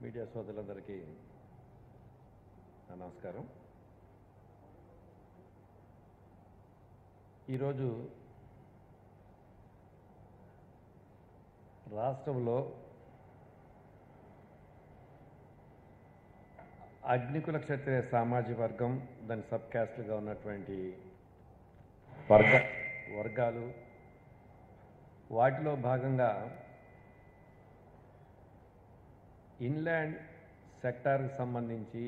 media సోదరులందరికీ నా నమస్కారం ఈరోజు రాష్ట్రంలో అగ్నికుల క్షత్రియ సామాజిక వర్గం దాని సబ్ క్యాస్ట్గా ఉన్నటువంటి వర్గ వర్గాలు వాటిలో భాగంగా ఇన్లాండ్ సెక్టార్కి సంబంధించి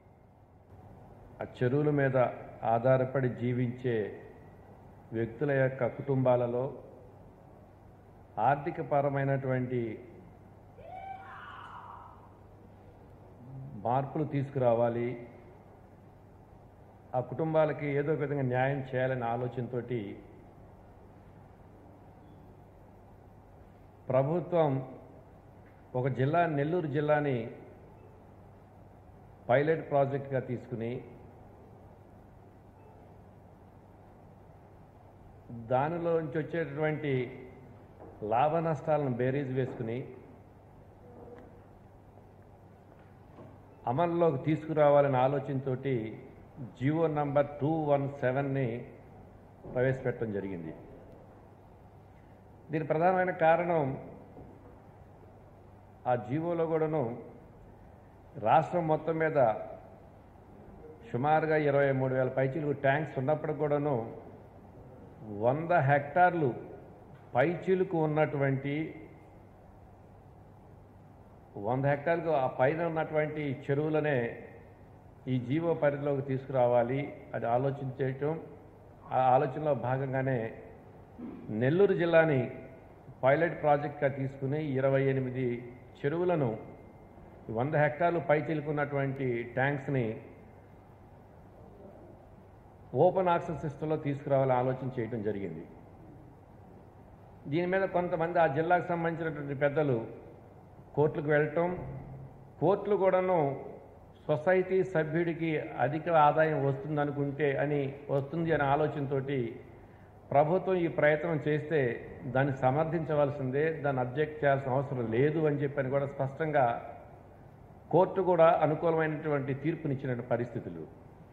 ఆ చెరువుల మీద ఆధారపడి జీవించే వ్యక్తుల యొక్క కుటుంబాలలో ఆర్థిక పరమైనటువంటి మార్పులు తీసుకురావాలి ఆ కుటుంబాలకి ఏదో ఒక విధంగా న్యాయం చేయాలనే ఆలోచనతోటి ప్రభుత్వం ఒక జిల్లా నెల్లూరు జిల్లాని పైలట్ ప్రాజెక్ట్గా తీసుకుని దానిలో నుంచి వచ్చేటటువంటి లాభ నష్టాలను బేరీజ్ వేసుకుని అమల్లోకి తీసుకురావాలనే ఆలోచనతోటి జియో నంబర్ టూ వన్ సెవెన్ని ప్రవేశపెట్టడం జరిగింది దీని ప్రధానమైన కారణం ఆ జీవోలో కూడాను రాష్ట్రం మొత్తం మీద సుమారుగా ఇరవై మూడు వేల పైచీలకు ట్యాంక్స్ ఉన్నప్పటికి కూడాను వంద హెక్టార్లు పైచీలకు ఉన్నటువంటి వంద హెక్టార్లకు ఆ పైన ఉన్నటువంటి చెరువులనే ఈ జీవో పరిధిలోకి తీసుకురావాలి అది ఆలోచన చేయటం ఆ ఆలోచనలో భాగంగానే నెల్లూరు జిల్లాని పైలట్ ప్రాజెక్ట్గా తీసుకుని ఇరవై ఎనిమిది చెరువులను వంద హెక్టార్లు పైచిలుకున్నటువంటి ట్యాంక్స్ని ఓపెన్ ఆక్సెస్ సిస్టంలో తీసుకురావాలని ఆలోచన చేయడం జరిగింది దీని మీద కొంతమంది ఆ జిల్లాకు సంబంధించినటువంటి పెద్దలు కోర్టులకు వెళ్ళటం కోర్టులు కూడాను సొసైటీ సభ్యుడికి అధిక ఆదాయం వస్తుందనుకుంటే అని వస్తుంది అనే ఆలోచనతోటి ప్రభుత్వం ఈ ప్రయత్నం చేస్తే దాన్ని సమర్థించవలసిందే దాన్ని అబ్జెక్ట్ చేయాల్సిన అవసరం లేదు అని చెప్పని కూడా స్పష్టంగా కోర్టు కూడా అనుకూలమైనటువంటి తీర్పునిచ్చినటువంటి పరిస్థితులు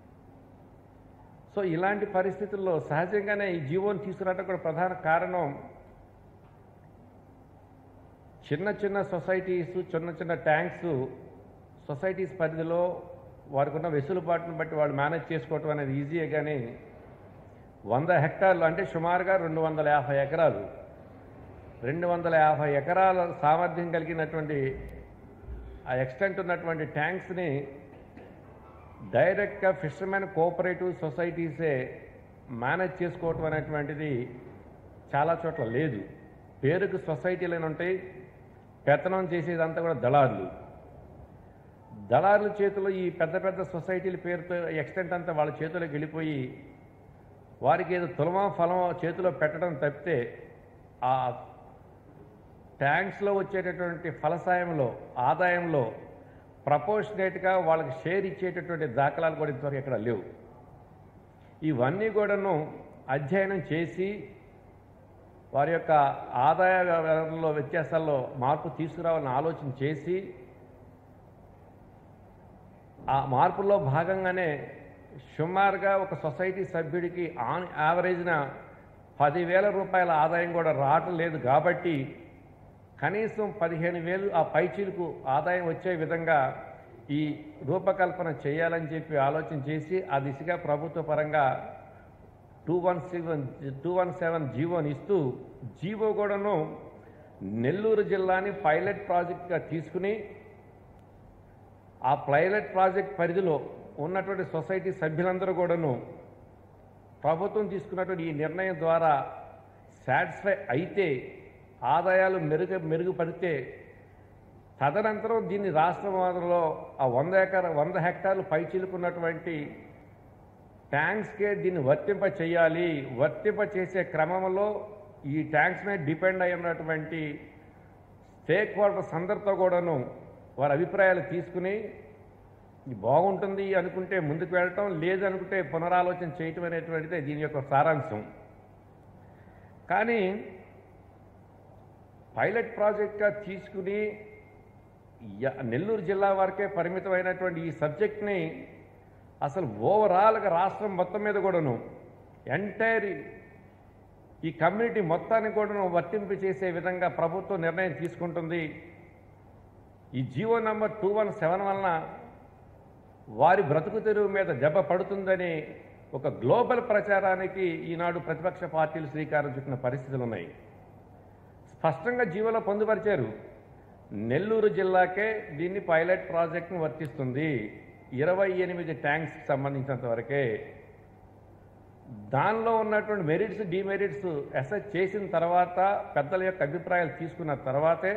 సో ఇలాంటి పరిస్థితుల్లో సహజంగానే ఈ జీవోని తీసుకురావడం కూడా ప్రధాన కారణం చిన్న చిన్న సొసైటీస్ చిన్న చిన్న ట్యాంక్స్ సొసైటీస్ పరిధిలో వారికి ఉన్న వెసులుబాటును బట్టి వాళ్ళు మేనేజ్ చేసుకోవటం అనేది ఈజీయే కానీ వంద హెక్టార్లు అంటే సుమారుగా రెండు వందల యాభై ఎకరాలు రెండు వందల యాభై ఎకరాల సామర్థ్యం కలిగినటువంటి ఆ ఎక్స్టెంట్ ఉన్నటువంటి ట్యాంక్స్ని డైరెక్ట్గా ఫిషర్మెన్ కోఆపరేటివ్ సొసైటీసే మేనేజ్ చేసుకోవటం అనేటువంటిది చాలా చోట్ల లేదు పేరుకు సొసైటీలు ఉంటాయి పెత్తనం చేసేదంతా కూడా దళారులు దళారుల చేతిలో ఈ పెద్ద పెద్ద సొసైటీల పేరుతో ఎక్స్టెంట్ అంతా వాళ్ళ చేతిలోకి వెళ్ళిపోయి వారికి ఏదో తులమా ఫలం చేతిలో పెట్టడం తప్పితే ఆ ట్యాంక్స్లో వచ్చేటటువంటి ఫలసాయంలో ఆదాయంలో ప్రపోర్షనేట్గా వాళ్ళకి షేర్ ఇచ్చేటటువంటి దాఖలాలు కూడా ఇంతవరకు ఎక్కడ లేవు ఇవన్నీ కూడాను అధ్యయనం చేసి వారి యొక్క ఆదాయ వ్యవహారంలో వ్యత్యాసాల్లో మార్పు తీసుకురావాలని ఆలోచన చేసి ఆ మార్పుల్లో భాగంగానే సుమారుగా ఒక సొసైటీ సభ్యుడికి ఆన్ యావరేజ్న పదివేల రూపాయల ఆదాయం కూడా రావటం లేదు కాబట్టి కనీసం పదిహేను వేలు ఆ పైచీలకు ఆదాయం వచ్చే విధంగా ఈ రూపకల్పన చేయాలని చెప్పి ఆలోచన చేసి ఆ దిశగా ప్రభుత్వ పరంగా two one seven two one seven జీవోని ఇస్తూ జీవో కూడాను నెల్లూరు జిల్లాని పైలట్ ప్రాజెక్ట్గా తీసుకుని ఆ పైలట్ ప్రాజెక్ట్ పరిధిలో ఉన్నటువంటి సొసైటీ సభ్యులందరూ కూడాను ప్రభుత్వం తీసుకున్నటువంటి ఈ నిర్ణయం ద్వారా సాటిస్ఫై అయితే ఆదాయాలు మెరుగు మెరుగుపడితే తదనంతరం దీన్ని రాష్ట్రంలో ఆ వంద ఎకర వంద హెక్టార్లు పైచిలుకున్నటువంటి ట్యాంక్స్కే దీన్ని వర్తింప చేయాలి వర్తింప చేసే క్రమంలో ఈ ట్యాంక్స్ మీద డిపెండ్ అయి ఉన్నటువంటి స్టేక్ హోల్డర్స్ అందరితో కూడాను వారి అభిప్రాయాలు తీసుకుని ఇది బాగుంటుంది అనుకుంటే ముందుకు వెళ్ళటం లేదనుకుంటే పునరాలోచన చేయటం అనేటువంటిదే దీని యొక్క సారాంశం కానీ పైలట్ ప్రాజెక్ట్గా తీసుకుని య- నెల్లూరు జిల్లా వరకే పరిమితమైనటువంటి ఈ సబ్జెక్ట్ని అసలు ఓవరాల్గా రాష్ట్రం మొత్తం మీద కూడాను ఎంటైర్ ఈ కమ్యూనిటీ మొత్తాన్ని కూడాను వర్తింపు చేసే విధంగా ప్రభుత్వం నిర్ణయం తీసుకుంటుంది ఈ GO number two one seven వలన వారి బ్రతుకు తెరువు మీద దెబ్బ పడుతుందని ఒక గ్లోబల్ ప్రచారానికి ఈనాడు ప్రతిపక్ష పార్టీలు శ్రీకారం చుట్టిన పరిస్థితులు ఉన్నాయి స్పష్టంగా జీవోలో పొందుపరిచారు నెల్లూరు జిల్లాకే దీన్ని పైలట్ ప్రాజెక్ట్ను వర్తిస్తుంది ఇరవై ఎనిమిది ట్యాంక్స్కి సంబంధించినంత వరకే దానిలో ఉన్నటువంటి మెరిట్స్ డిమెరిట్స్ అసెస్ చేసిన తర్వాత పెద్దల యొక్క అభిప్రాయాలు తీసుకున్న తర్వాతే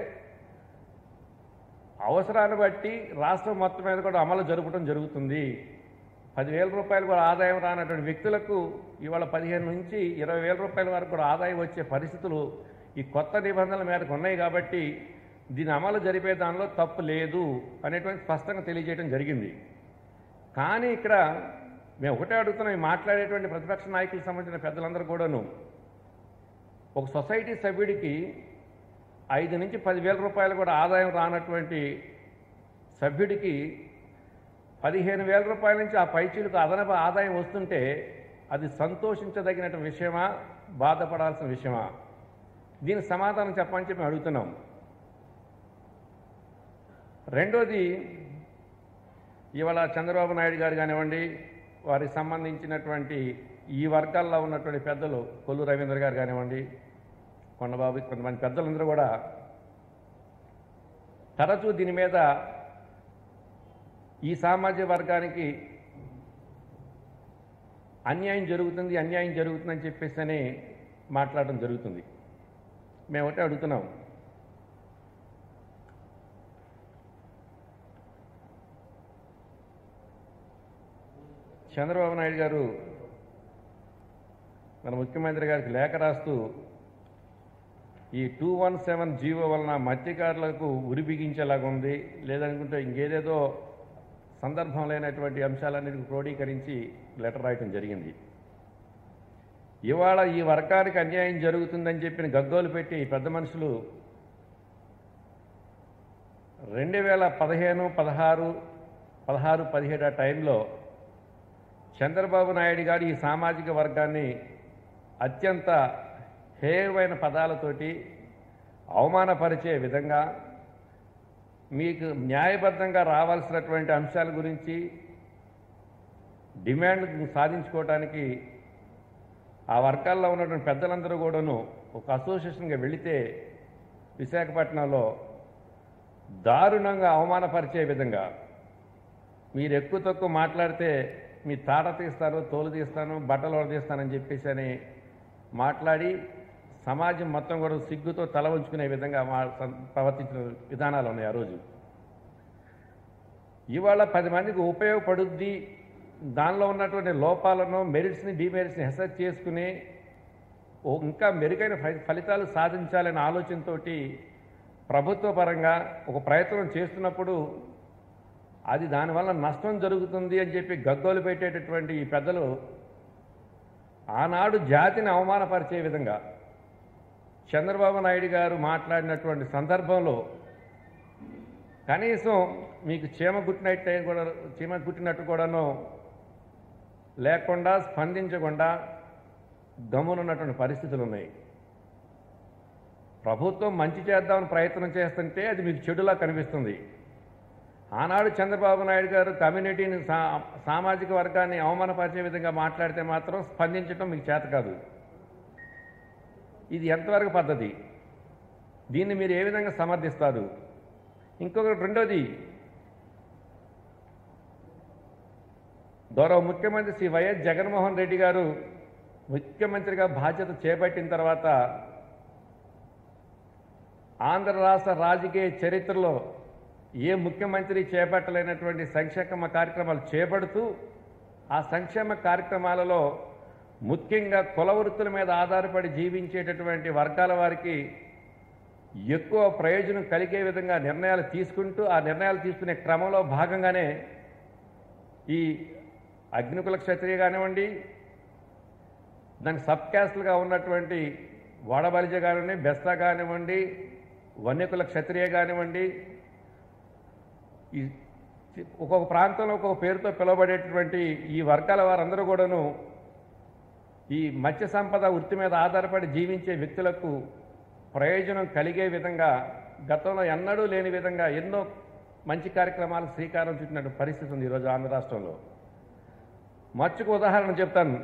అవసరాన్ని బట్టి రాష్ట్రం మొత్తం మీద కూడా అమలు జరపడం జరుగుతుంది పదివేల రూపాయలు కూడా ఆదాయం రానటువంటి వ్యక్తులకు ఇవాళ పదిహేను నుంచి ఇరవై వేల రూపాయల వరకు కూడా ఆదాయం వచ్చే పరిస్థితులు ఈ కొత్త నిబంధనల మేరకు ఉన్నాయి కాబట్టి దీని అమలు జరిపే దానిలో తప్పు లేదు అనేటువంటి స్పష్టంగా తెలియజేయడం జరిగింది కానీ ఇక్కడ మేము ఒకటే అడుగుతున్నాం ఈ మాట్లాడేటువంటి ప్రతిపక్ష నాయకులకు సంబంధించిన పెద్దలందరూ కూడాను ఒక సొసైటీ సభ్యుడికి ఐదు నుంచి పదివేల రూపాయలు కూడా ఆదాయం రానటువంటి సభ్యుడికి పదిహేను వేల రూపాయల నుంచి ఆ పైచీలకు అదనపు ఆదాయం వస్తుంటే అది సంతోషించదగిన విషయమా బాధపడాల్సిన విషయమా దీనికి సమాధానం చెప్పని చెప్పి మేము అడుగుతున్నాం రెండోది ఇవాళ చంద్రబాబు నాయుడు గారు కానివ్వండి వారికి సంబంధించినటువంటి ఈ వర్గాల్లో ఉన్నటువంటి పెద్దలు కొల్లు రవీంద్ర గారు కానివ్వండి కొండబాబు కొంతమంది పెద్దలందరూ కూడా తరచూ దీని మీద ఈ సామాజిక వర్గానికి అన్యాయం జరుగుతుంది అన్యాయం జరుగుతుందని చెప్పేసి అని మాట్లాడడం జరుగుతుంది మేము ఒకటే అడుగుతున్నాం చంద్రబాబు నాయుడు గారు మన ముఖ్యమంత్రి గారికి లేఖ రాస్తూ ఈ టూ వన్ సెవెన్ జీవో వలన మత్స్యకారులకు ఉరి బిగించేలాగా ఉంది లేదనుకుంటే ఇంకేదేదో సందర్భం లేనటువంటి అంశాలన్నిటిని క్రోడీకరించి లెటర్ రాయటం జరిగింది ఇవాళ ఈ వర్గానికి అన్యాయం జరుగుతుందని చెప్పిన గగ్గోలు పెట్టి ఈ పెద్ద మనుషులు రెండు వేల పదిహేను పదహారు పదహారు పదిహేడు ఆ టైంలో చంద్రబాబు నాయుడు గారు ఈ సామాజిక వర్గాన్ని అత్యంత హేయమైన పదాలతోటి అవమానపరిచే విధంగా మీకు న్యాయబద్ధంగా రావాల్సినటువంటి అంశాల గురించి డిమాండ్ సాధించుకోవడానికి ఆ వర్గాల్లో ఉన్నటువంటి పెద్దలందరూ కూడాను ఒక అసోసియేషన్గా వెళితే విశాఖపట్నంలో దారుణంగా అవమానపరిచే విధంగా మీరు ఎక్కువ తక్కువ మాట్లాడితే మీ తాట తీస్తాను తోలు తీస్తాను బట్టలు తీస్తానని చెప్పేసి అని మాట్లాడి సమాజం మొత్తం కూడా సిగ్గుతో తల ఉంచుకునే విధంగా మా సం- ప్రవర్తించిన విధానాలు ఉన్నాయి ఆ రోజు ఇవాళ పది మందికి ఉపయోగపడుద్ది దానిలో ఉన్నటువంటి లోపాలను మెరిట్స్ని డిమెరిట్స్ని హెసెస్ చేసుకుని ఓ ఇంకా మెరుగైన ఫలి- ఫలితాలు సాధించాలనే ఆలోచనతోటి ప్రభుత్వ పరంగా ఒక ప్రయత్నం చేస్తున్నప్పుడు అది దానివల్ల నష్టం జరుగుతుంది అని చెప్పి గగ్గోలు పెట్టేటటువంటి ఈ పెద్దలు ఆనాడు జాతిని అవమానపరిచే విధంగా చంద్రబాబు నాయుడు గారు మాట్లాడినటువంటి సందర్భంలో కనీసం మీకు చీమ గుట్టినట్టు కూడా చీమ గుట్టినట్టు కూడాను లేకుండా స్పందించకుండా గమ్మునున్నటువంటి పరిస్థితులు ఉన్నాయి ప్రభుత్వం మంచి చేద్దామని ప్రయత్నం చేస్తుంటే అది మీకు చెడులా కనిపిస్తుంది ఆనాడు చంద్రబాబు నాయుడు గారు కమ్యూనిటీని సా సామాజిక వర్గాన్ని అవమానపరిచే విధంగా మాట్లాడితే మాత్రం స్పందించడం మీకు చేత కాదు ఇది ఎంతవరకు పద్ధతి దీన్ని మీరు ఏ విధంగా సమర్థిస్తారు ఇంకొకటి రెండోది గౌరవ ముఖ్యమంత్రి శ్రీ వైఎస్ జగన్మోహన్ రెడ్డి గారు ముఖ్యమంత్రిగా బాధ్యత చేపట్టిన తర్వాత ఆంధ్ర రాష్ట్ర రాజకీయ చరిత్రలో ఏ ముఖ్యమంత్రి చేపట్టలేనటువంటి సంక్షేమ కార్యక్రమాలు చేపడుతూ ఆ సంక్షేమ కార్యక్రమాలలో ముఖ్యంగా కుల వృత్తుల మీద ఆధారపడి జీవించేటటువంటి వర్గాల వారికి ఎక్కువ ప్రయోజనం కలిగే విధంగా నిర్ణయాలు తీసుకుంటూ ఆ నిర్ణయాలు తీసుకునే క్రమంలో భాగంగానే ఈ అగ్నికుల క్షత్రియ కానివ్వండి దానికి సబ్ క్యాస్ట్లుగా ఉన్నటువంటి వాడబలిజ కానివ్వండి బెస్తా కానివ్వండి వన్యకుల క్షత్రియ కానివ్వండి ఈ ఒక్కొక్క ప్రాంతంలో ఒక్కొక్క పేరుతో పిలువబడేటటువంటి ఈ వర్గాల వారందరూ కూడాను ఈ మత్స్య సంపద వృత్తి మీద ఆధారపడి జీవించే వ్యక్తులకు ప్రయోజనం కలిగే విధంగా గతంలో ఎన్నడూ లేని విధంగా ఎన్నో మంచి కార్యక్రమాలకు శ్రీకారం చుట్టినట్టు పరిస్థితి ఉంది ఈరోజు ఆంధ్ర రాష్ట్రంలో మత్స్యకు ఉదాహరణ చెప్తాను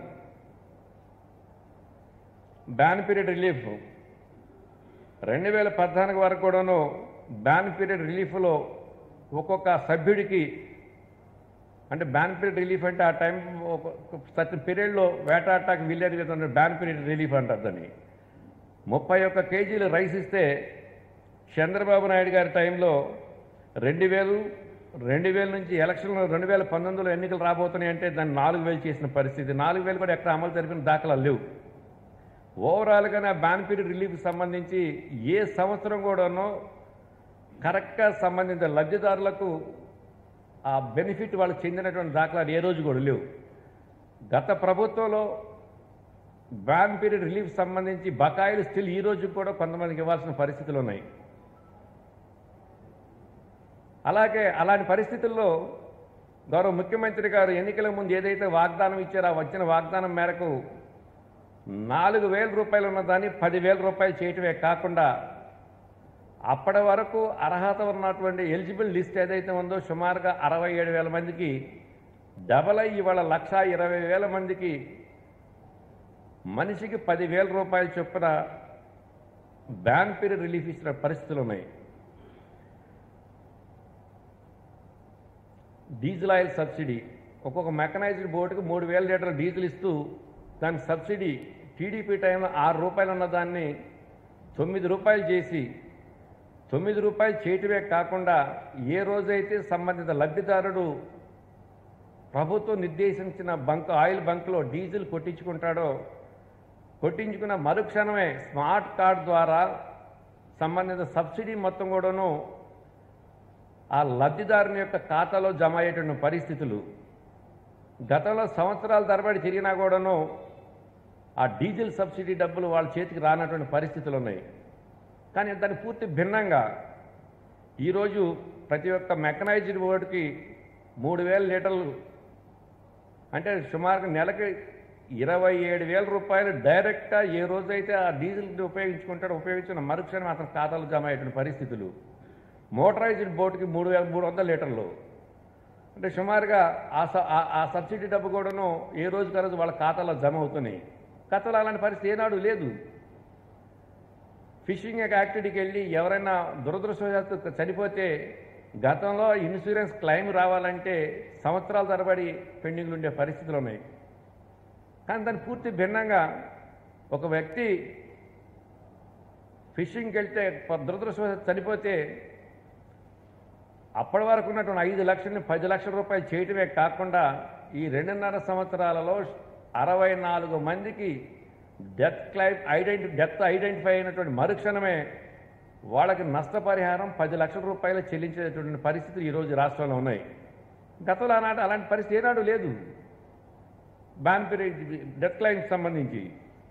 బ్యాన్ పీరియడ్ రిలీఫ్ రెండు వేల పద్నాలుగు వరకు కూడాను బ్యాన్ పీరియడ్ రిలీఫ్లో ఒక్కొక్క సభ్యుడికి అంటే బ్యాన్ పీరియడ్ రిలీఫ్ అంటే ఆ టైం ఒక సర్టన్ పీరియడ్లో వేటాడటానికి వీల్లేదు విధంగా బ్యాన్ పీరియడ్ రిలీఫ్ అంటారు దాన్ని ముప్పై ఒక్క కేజీలు రైస్ ఇస్తే చంద్రబాబు నాయుడు గారి టైంలో రెండు వేలు రెండు వేల నుంచి ఎలక్షన్లో రెండు వేల పంతొమ్మిదిలో ఎన్నికలు రాబోతున్నాయి అంటే దాన్ని నాలుగు వేలు చేసిన పరిస్థితి నాలుగు వేలు కూడా ఎక్కడ అమలు జరిపిన దాఖలాలు లేవు ఓవరాల్గా నా బ్యాన్ పీరియడ్ రిలీఫ్కి సంబంధించి ఏ సంవత్సరం కూడానో కరెక్ట్గా సంబంధిత లబ్ధిదారులకు ఆ బెనిఫిట్ వాళ్ళకి చెందినటువంటి దాఖలాలు ఏ రోజు కూడా లేవు గత ప్రభుత్వంలో బ్యాన్ పీరియడ్ రిలీఫ్ సంబంధించి బకాయిలు స్టిల్ ఈ రోజు కూడా కొంతమందికి ఇవ్వాల్సిన పరిస్థితులు ఉన్నాయి అలాగే అలాంటి పరిస్థితుల్లో గౌరవ ముఖ్యమంత్రి గారు ఎన్నికల ముందు ఏదైతే వాగ్దానం ఇచ్చారో ఆ వచ్చిన వాగ్దానం మేరకు నాలుగు వేల రూపాయలు ఉన్నదాన్ని పదివేల రూపాయలు చేయటమే కాకుండా అప్పటి వరకు అర్హత ఉన్నటువంటి ఎలిజిబుల్ లిస్ట్ ఏదైతే ఉందో సుమారుగా అరవై ఏడు వేల మందికి డబల్ అయ్యి ఇవాళ లక్ష ఇరవై వేల మందికి మనిషికి పదివేల రూపాయలు చొప్పున బ్యాన్ పీరియడ్ రిలీఫ్ ఇచ్చిన పరిస్థితులు ఉన్నాయి డీజిల్ ఆయిల్ సబ్సిడీ ఒక్కొక్క మెకనైజ్డ్ బోటుకు మూడు వేల లీటర్ డీజిల్ ఇస్తూ దానికి సబ్సిడీ టీడీపీ టైంలో ఆరు రూపాయలు ఉన్న దాన్ని తొమ్మిది రూపాయలు చేసి తొమ్మిది రూపాయలు చేయటమే కాకుండా ఏ రోజైతే సంబంధిత లబ్ధిదారుడు ప్రభుత్వం నిర్దేశించిన బంక్ ఆయిల్ బంక్లో డీజిల్ కొట్టించుకుంటాడో కొట్టించుకున్న మరుక్షణమే స్మార్ట్ కార్డ్ ద్వారా సంబంధిత సబ్సిడీ మొత్తం కూడాను ఆ లబ్ధిదారుని యొక్క ఖాతాలో జమ అయ్యేటువంటి పరిస్థితులు గతంలో సంవత్సరాల తరబడి తిరిగినా కూడాను ఆ డీజిల్ సబ్సిడీ డబ్బులు వాళ్ళ చేతికి రానటువంటి పరిస్థితులు ఉన్నాయి కానీ దాని పూర్తి భిన్నంగా ఈరోజు ప్రతి ఒక్క మెకనైజ్డ్ బోర్డుకి మూడు వేల లీటర్లు అంటే సుమారుగా నెలకి ఇరవై ఏడు వేల రూపాయలు డైరెక్ట్గా ఏ రోజైతే ఆ డీజిల్ ఉపయోగించుకుంటాడో ఉపయోగించిన మరుక్షణం అతని ఖాతాలో జమ అయ్యేటువంటి పరిస్థితులు మోటరైజ్డ్ బోట్కి మూడు వేల మూడు వందల లీటర్లు అంటే సుమారుగా ఆ స- ఆ- ఆ సబ్సిడీ డబ్బు కూడాను ఏ రోజుకి ఆ రోజు వాళ్ళ ఖాతాలో జమ అవుతున్నాయి గతంలో అలాంటి పరిస్థితి ఏనాడు లేదు ఫిషింగ్ యాక్టివిటీకి వెళ్ళి ఎవరైనా దురదృష్టవశాత్తు చనిపోతే గతంలో ఇన్సూరెన్స్ క్లెయిమ్ రావాలంటే సంవత్సరాల తరబడి పెండింగ్లు ఉండే పరిస్థితులు ఉన్నాయి కానీ దాని పూర్తి భిన్నంగా ఒక వ్యక్తి ఫిషింగ్కి వెళ్తే ప- దురదృష్టవశాత్తు చనిపోతే అప్పటి వరకు ఉన్నటువంటి ఐదు లక్షలని పది లక్షల రూపాయలు చేయటమే కాకుండా ఈ రెండున్నర సంవత్సరాలలో అరవై నాలుగు మందికి డెత్ క్లైమ్ ఐడెంటి డెత్ ఐడెంటిఫై అయినటువంటి మరుక్షణమే వాళ్ళకి నష్టపరిహారం పది లక్షల రూపాయలు చెల్లించేటువంటి పరిస్థితులు ఈరోజు రాష్ట్రంలో ఉన్నాయి గతంలో ఆనాటి అలాంటి పరిస్థితి ఏనాడు లేదు బ్యాన్ పీరియడ్ డెత్ క్లైమ్కి సంబంధించి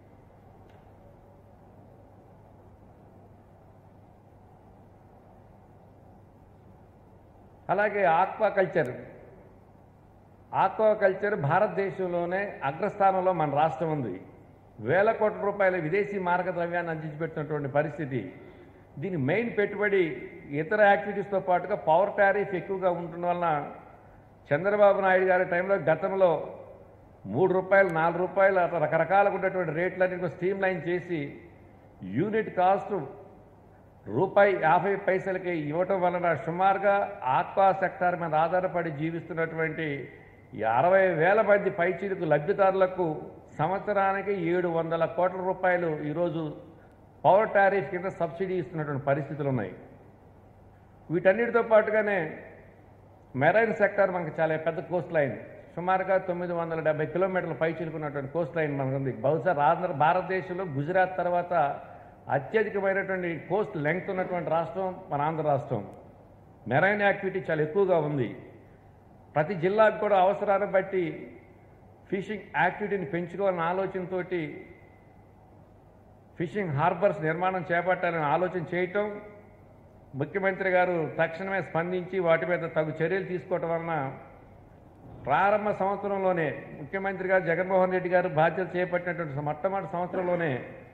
అలాగే ఆక్వాకల్చర్ ఆక్వాకల్చర్ భారతదేశంలోనే అగ్రస్థానంలో మన రాష్ట్రం ఉంది వేల కోట్ల రూపాయల విదేశీ మార్గద్రవ్యాన్ని అందించిపెట్టినటువంటి పరిస్థితి దీని మెయిన్ పెట్టుబడి ఇతర యాక్టివిటీస్తో పాటుగా పవర్ టారిఫ్ ఎక్కువగా ఉండటం వలన చంద్రబాబు నాయుడు గారి టైంలో గతంలో మూడు రూపాయలు నాలుగు రూపాయలు అట్లా రకరకాలుగా ఉన్నటువంటి రేట్లన్నీ స్ట్రీమ్ లైన్ చేసి యూనిట్ కాస్ట్ రూపాయి యాభై పైసలకి ఇవ్వటం వలన సుమారుగా ఆక్వా సెక్టార్ మీద ఆధారపడి జీవిస్తున్నటువంటి ఈ అరవై వేల మంది పైచీలకు లబ్ధిదారులకు సంవత్సరానికి ఏడు వందల కోట్ల రూపాయలు ఈరోజు పవర్ టారిఫ్ కింద సబ్సిడీ ఇస్తున్నటువంటి పరిస్థితులు ఉన్నాయి వీటన్నిటితో పాటుగానే మెరైన్ సెక్టార్ మనకి చాలా పెద్ద కోస్ట్ లైన్ సుమారుగా తొమ్మిది వందల డెబ్బై కిలోమీటర్ల పై చిలుకున్నటువంటి కోస్ట్ లైన్ మనకు ఉంది బహుశా ఆంధ్ర భారతదేశంలో గుజరాత్ తర్వాత అత్యధికమైనటువంటి కోస్ట్ లెంగ్త్ ఉన్నటువంటి రాష్ట్రం మన ఆంధ్ర రాష్ట్రం మెరైన్ యాక్టివిటీ చాలా ఎక్కువగా ఉంది ప్రతి జిల్లాకు కూడా అవసరాన్ని బట్టి ఫిషింగ్ యాక్టివిటీని పెంచుకోవాలన్న ఆలోచనతోటి ఫిషింగ్ హార్బర్స్ నిర్మాణం చేపట్టాలని ఆలోచన చేయటం ముఖ్యమంత్రి గారు తక్షణమే స్పందించి వాటి మీద తగు చర్యలు తీసుకోవటం వలన ప్రారంభ సంవత్సరంలోనే ముఖ్యమంత్రి గారు జగన్మోహన్ రెడ్డి గారు బాధ్యత చేపట్టినటువంటి మొట్టమొదటి సంవత్సరంలోనే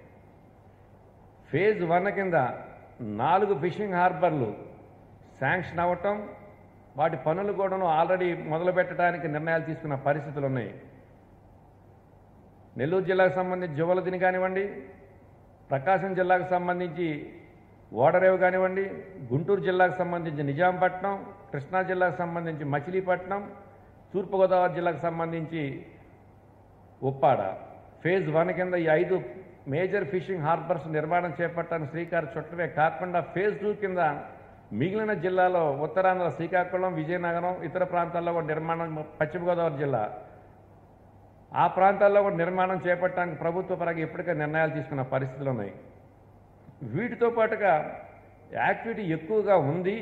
ఫేజ్ వన్ కింద నాలుగు ఫిషింగ్ హార్బర్లు శాంక్షన్ అవ్వటం వాటి పనులు కూడాను ఆల్రెడీ మొదలు పెట్టడానికి నిర్ణయాలు తీసుకున్న పరిస్థితులు ఉన్నాయి నెల్లూరు జిల్లాకు సంబంధించి జువలదిని కానివ్వండి ప్రకాశం జిల్లాకు సంబంధించి ఓడరేవు కానివ్వండి గుంటూరు జిల్లాకు సంబంధించి నిజాంపట్నం కృష్ణా జిల్లాకు సంబంధించి మచిలీపట్నం తూర్పుగోదావరి జిల్లాకు సంబంధించి ఉప్పాడ ఫేజ్ వన్ కింద ఈ ఐదు మేజర్ ఫిషింగ్ హార్బర్స్ నిర్మాణం చేపట్టడానికి శ్రీకారం చుట్టమే కాకుండా ఫేజ్ టూ కింద మిగిలిన జిల్లాలో ఉత్తరాంధ్ర శ్రీకాకుళం విజయనగరం ఇతర ప్రాంతాల్లో కూడా నిర్మాణం పశ్చిమ గోదావరి జిల్లా ఆ ప్రాంతాల్లో కూడా నిర్మాణం చేపట్టడానికి ప్రభుత్వ పరంగా ఇప్పటికే నిర్ణయాలు తీసుకున్న పరిస్థితులు ఉన్నాయి వీటితో పాటుగా యాక్టివిటీ ఎక్కువగా ఉంది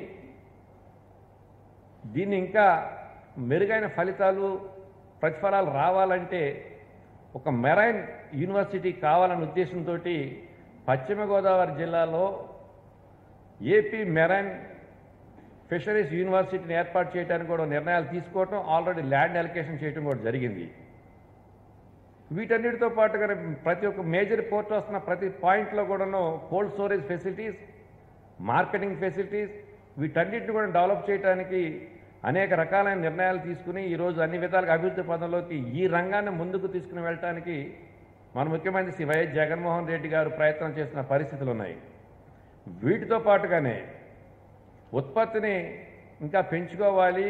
దీన్ని ఇంకా మెరుగైన ఫలితాలు ప్రతిఫలాలు రావాలంటే ఒక మెరైన్ యూనివర్సిటీ కావాలనే ఉద్దేశంతో పశ్చిమ గోదావరి జిల్లాలో ఏపీ మెరైన్ ఫిషరీస్ యూనివర్సిటీని ఏర్పాటు చేయడానికి కూడా నిర్ణయాలు తీసుకోవటం ఆల్రెడీ ల్యాండ్ అలికేషన్ చేయడం కూడా జరిగింది వీటన్నిటితో పాటుగా ప్రతి ఒక్క మేజర్ పోర్ట్ వస్తున్న ప్రతి పాయింట్లో కూడాను cold storage facilities marketing facilities వీటన్నిటిని కూడా డెవలప్ చేయడానికి అనేక రకాలైన నిర్ణయాలు తీసుకుని ఈరోజు అన్ని విధాలుగా అభివృద్ధి పదంలోకి ఈ రంగాన్ని ముందుకు తీసుకుని వెళ్ళటానికి మన ముఖ్యమంత్రి శ్రీ వైఎస్ జగన్మోహన్ రెడ్డి గారు ప్రయత్నం చేసిన పరిస్థితులు ఉన్నాయి వీటితో పాటుగానే ఉత్పత్తిని ఇంకా పెంచుకోవాలి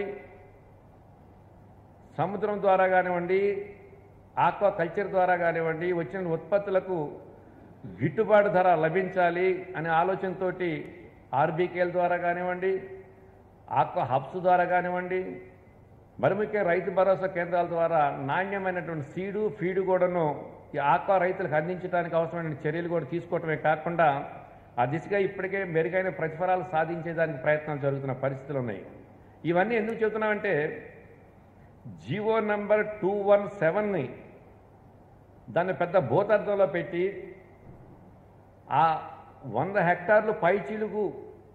సముద్రం ద్వారా కానివ్వండి ఆక్వా కల్చర్ ద్వారా కానివ్వండి వచ్చిన ఉత్పత్తులకు గిట్టుబాటు ధర లభించాలి అనే ఆలోచనతోటి ఆర్బీకేల ద్వారా కానివ్వండి ఆక్వా హబ్స్ ద్వారా కానివ్వండి మరి ముఖ్యంగా రైతు భరోసా కేంద్రాల ద్వారా నాణ్యమైనటువంటి సీడు ఫీడు కూడాను ఈ ఆక్వా రైతులకు అందించడానికి అవసరమైన చర్యలు కూడా తీసుకోవటమే కాకుండా ఆ దిశగా ఇప్పటికే మెరుగైన ప్రతిఫలాలు సాధించేదానికి ప్రయత్నాలు జరుగుతున్న పరిస్థితులు ఉన్నాయి ఇవన్నీ ఎందుకు చెబుతున్నామంటే జీవో నంబర్ టూ వన్ సెవెన్ని దాన్ని పెద్ద భూతర్థంలో పెట్టి ఆ వంద హెక్టార్లు పైచీలుగు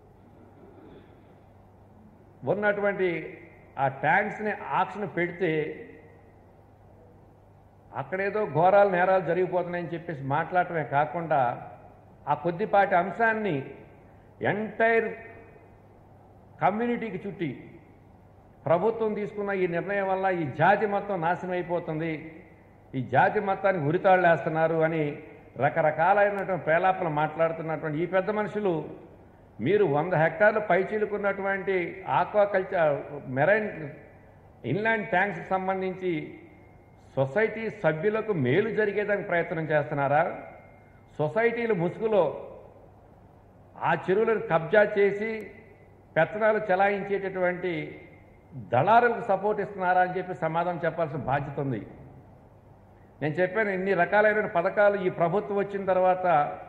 ఉన్నటువంటి ఆ ట్యాంక్స్ని ఆక్షన్ పెడితే అక్కడేదో ఘోరాలు నేరాలు జరిగిపోతున్నాయని చెప్పేసి మాట్లాడటమే కాకుండా ఆ కొద్దిపాటి అంశాన్ని ఎంటైర్ కమ్యూనిటీకి చుట్టి ప్రభుత్వం తీసుకున్న ఈ నిర్ణయం వల్ల ఈ జాతి మొత్తం నాశనం అయిపోతుంది ఈ జాతి మొత్తానికి ఉరితాళ్ళు వేస్తున్నారు అని రకరకాలైనటువంటి ప్రేలాపలు మాట్లాడుతున్నటువంటి ఈ పెద్ద మనుషులు మీరు వంద హెక్టార్లు పైచీలుకున్నటువంటి ఆక్వాకల్చర్ మెరైన్ ఇన్లాండ్ ట్యాంక్స్కి సంబంధించి సొసైటీ సభ్యులకు మేలు జరిగేదానికి ప్రయత్నం చేస్తున్నారా సొసైటీల ముసుగులో ఆ చెరువులను కబ్జా చేసి పెత్తనాలు చెలాయించేటటువంటి దళారులకు సపోర్ట్ ఇస్తున్నారా అని చెప్పి సమాధానం చెప్పాల్సిన బాధ్యత ఉంది నేను చెప్పాను ఇన్ని రకాలైన పథకాలు ఈ ప్రభుత్వం వచ్చిన తర్వాత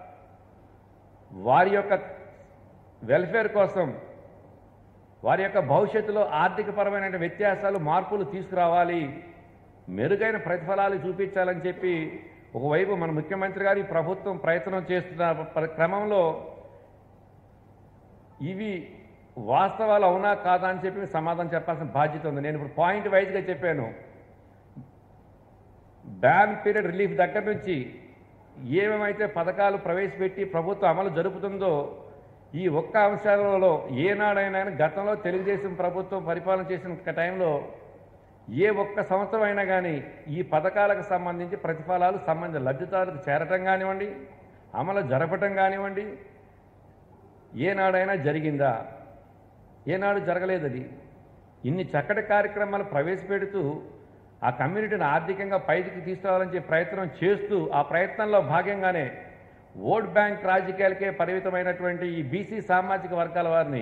వారి యొక్క వెల్ఫేర్ కోసం వారి యొక్క భవిష్యత్తులో ఆర్థికపరమైన వ్యత్యాసాలు మార్పులు తీసుకురావాలి మెరుగైన ప్రతిఫలాలు చూపించాలని చెప్పి ఒకవైపు మన ముఖ్యమంత్రి గారు ఈ ప్రభుత్వం ప్రయత్నం చేస్తున్న ప్ర- క్రమంలో ఇవి వాస్తవాలు అవునా కాదా అని చెప్పి సమాధానం చెప్పాల్సిన బాధ్యత ఉంది నేను ఇప్పుడు పాయింట్ వైజ్గా చెప్పాను బ్యాన్ పీరియడ్ రిలీఫ్ దగ్గర నుంచి ఏమేమైతే పథకాలు ప్రవేశపెట్టి ప్రభుత్వం అమలు జరుపుతుందో ఈ ఒక్క అంశాలలో ఏనాడైనా గతంలో తెలుగుదేశం ప్రభుత్వం పరిపాలన చేసిన టైంలో ఏ ఒక్క సంవత్సరం అయినా కానీ ఈ పథకాలకు సంబంధించి ప్రతిఫలాలు సంబంధించిన లబ్ధిదారులకు చేరటం కానివ్వండి అమలు జరపటం కానివ్వండి ఏనాడైనా జరిగిందా ఏనాడు జరగలేదు అది ఇన్ని చక్కటి కార్యక్రమాలు ప్రవేశపెడుతూ ఆ కమ్యూనిటీని ఆర్థికంగా పైకి తీసుకురావాలని చెప్పి ప్రయత్నం చేస్తూ ఆ ప్రయత్నంలో భాగంగానే ఓట్ బ్యాంక్ రాజకీయాలకే పరిమితమైనటువంటి ఈ బీసీ సామాజిక వర్గాల వారిని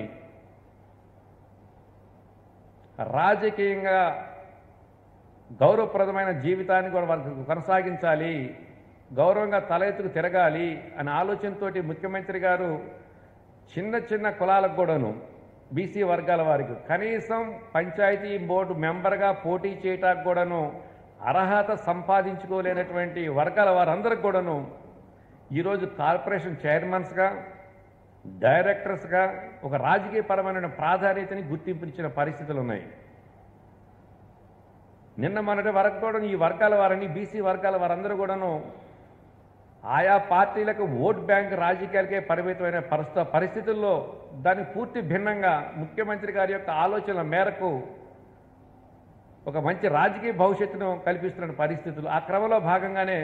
రాజకీయంగా గౌరవప్రదమైన జీవితాన్ని కూడా వాళ్ళకి కొనసాగించాలి గౌరవంగా తల ఎత్తుకు తిరగాలి అనే ఆలోచనతోటి ముఖ్యమంత్రి గారు చిన్న చిన్న కులాలకు కూడాను బీసీ వర్గాల వారికి కనీసం పంచాయతీ బోర్డు మెంబర్గా పోటీ చేయటానికి కూడాను అర్హత సంపాదించుకోలేనటువంటి వర్గాల వారందరికి కూడాను ఈరోజు కార్పొరేషన్ చైర్మన్స్గా డైరెక్టర్స్గా ఒక రాజకీయపరమైన ప్రాధాన్యతని గుర్తింపునిచ్చిన పరిస్థితులు ఉన్నాయి నిన్న మొన్నటి వరకు కూడా ఈ వర్గాల వారని బీసీ వర్గాల వారందరూ కూడాను ఆయా పార్టీలకు ఓట్ బ్యాంక్ రాజకీయాలకే పరిమితమైన పరిస్థ పరిస్థితుల్లో దానికి పూర్తి భిన్నంగా ముఖ్యమంత్రి గారి యొక్క ఆలోచనల మేరకు ఒక మంచి రాజకీయ భవిష్యత్తును కల్పిస్తున్న పరిస్థితులు ఆ క్రమంలో భాగంగానే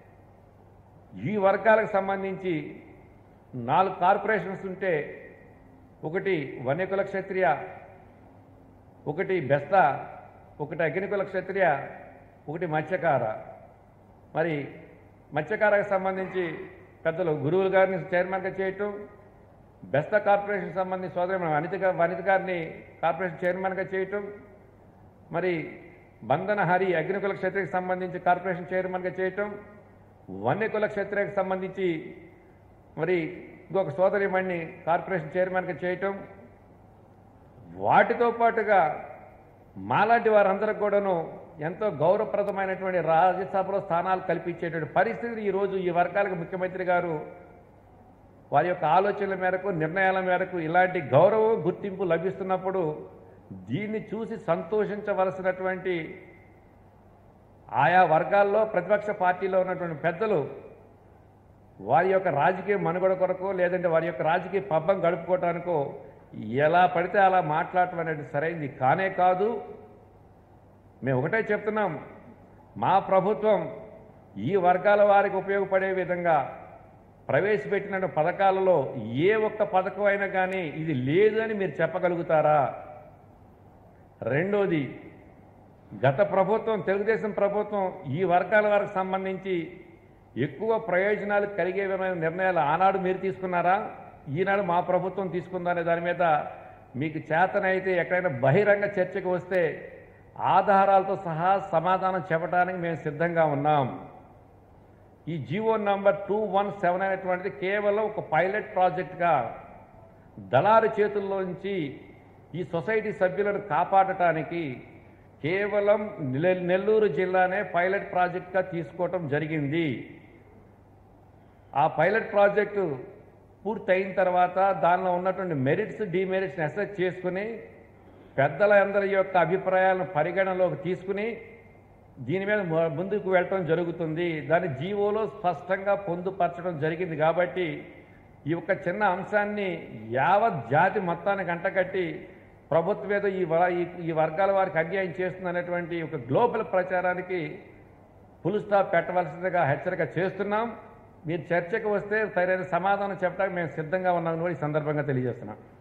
ఈ వర్గాలకు సంబంధించి నాలుగు కార్పొరేషన్స్ ఉంటే ఒకటి వన్యకుల క్షత్రియ ఒకటి బెస్త ఒకటి అగ్నికుల క్షత్రియ ఒకటి మత్స్యకార మరి మత్స్యకారకు సంబంధించి పెద్దలు గురువులు గారిని చైర్మన్గా చేయటం బెస్త కార్పొరేషన్ సంబంధించి సోదరి వనిత గా- వనిత గారిని కార్పొరేషన్ చైర్మన్గా చేయటం మరి బంధన హరి అగ్నికుల క్షత్రియకు సంబంధించి కార్పొరేషన్ చైర్మన్గా చేయటం వన్యకుల క్షత్రియకు సంబంధించి మరి ఇంకొక సోదరిమణ్ణి కార్పొరేషన్ చైర్మన్గా చేయటం వాటితో పాటుగా మాలాంటి వారందరికి కూడాను ఎంతో గౌరవప్రదమైనటువంటి రాజ్యసభలో స్థానాలు కల్పించేటువంటి పరిస్థితి ఈరోజు ఈ వర్గాలకు ముఖ్యమంత్రి గారు వారి యొక్క ఆలోచనల మేరకు నిర్ణయాల మేరకు ఇలాంటి గౌరవం గుర్తింపు లభిస్తున్నప్పుడు దీన్ని చూసి సంతోషించవలసినటువంటి ఆయా వర్గాల్లో ప్రతిపక్ష పార్టీలో ఉన్నటువంటి పెద్దలు వారి యొక్క రాజకీయ మనుగడ కొరకు లేదంటే వారి యొక్క రాజకీయ పబ్బం గడుపుకోవటానికో ఎలా పడితే అలా మాట్లాడటం అనేది సరైంది కానే కాదు మేము ఒకటే చెప్తున్నాం మా ప్రభుత్వం ఈ వర్గాల వారికి ఉపయోగపడే విధంగా ప్రవేశపెట్టిన పథకాలలో ఏ ఒక్క పథకం అయినా కానీ ఇది లేదు అని మీరు చెప్పగలుగుతారా రెండోది గత ప్రభుత్వం తెలుగుదేశం ప్రభుత్వం ఈ వర్గాల వారికి సంబంధించి ఎక్కువ ప్రయోజనాలు కలిగే విధమైన నిర్ణయాలు ఆనాడు మీరు తీసుకున్నారా ఈనాడు మా ప్రభుత్వం తీసుకుందనే దాని మీద మీకు చేతనైతే ఎక్కడైనా బహిరంగ చర్చకు వస్తే ఆధారాలతో సహా సమాధానం చెప్పడానికి మేము సిద్ధంగా ఉన్నాం ఈ GO number two one seven అనేటువంటిది కేవలం ఒక పైలట్ ప్రాజెక్ట్గా దళారు చేతుల్లోంచి ఈ సొసైటీ సభ్యులను కాపాడటానికి కేవలం నెల్- నెల్లూరు జిల్లానే పైలట్ ప్రాజెక్ట్గా తీసుకోవటం జరిగింది ఆ పైలట్ ప్రాజెక్టు పూర్తయిన తర్వాత దానిలో ఉన్నటువంటి మెరిట్స్ డిమెరిట్స్ని అసెస్ చేసుకుని పెద్దల అందరి యొక్క అభిప్రాయాలను పరిగణలోకి తీసుకుని దీని మీద ము- ముందుకు వెళ్ళటం జరుగుతుంది దాని జీవోలో స్పష్టంగా పొందుపరచడం జరిగింది కాబట్టి ఈ యొక్క చిన్న అంశాన్ని యావత్ జాతి మొత్తానికి అంటగట్టి ప్రభుత్వం ఏదో ఈ వ- ఈ- ఈ వర్గాల వారికి అన్యాయం చేస్తుందనేటువంటి ఒక గ్లోబల్ ప్రచారానికి ఫుల్ స్టాప్ పెట్టవలసిందిగా హెచ్చరిక చేస్తున్నాం మీరు చర్చకు వస్తే సరైన సమాధానం చెప్పడానికి మేము సిద్ధంగా ఉన్నామని కూడా ఈ సందర్భంగా తెలియజేస్తున్నాం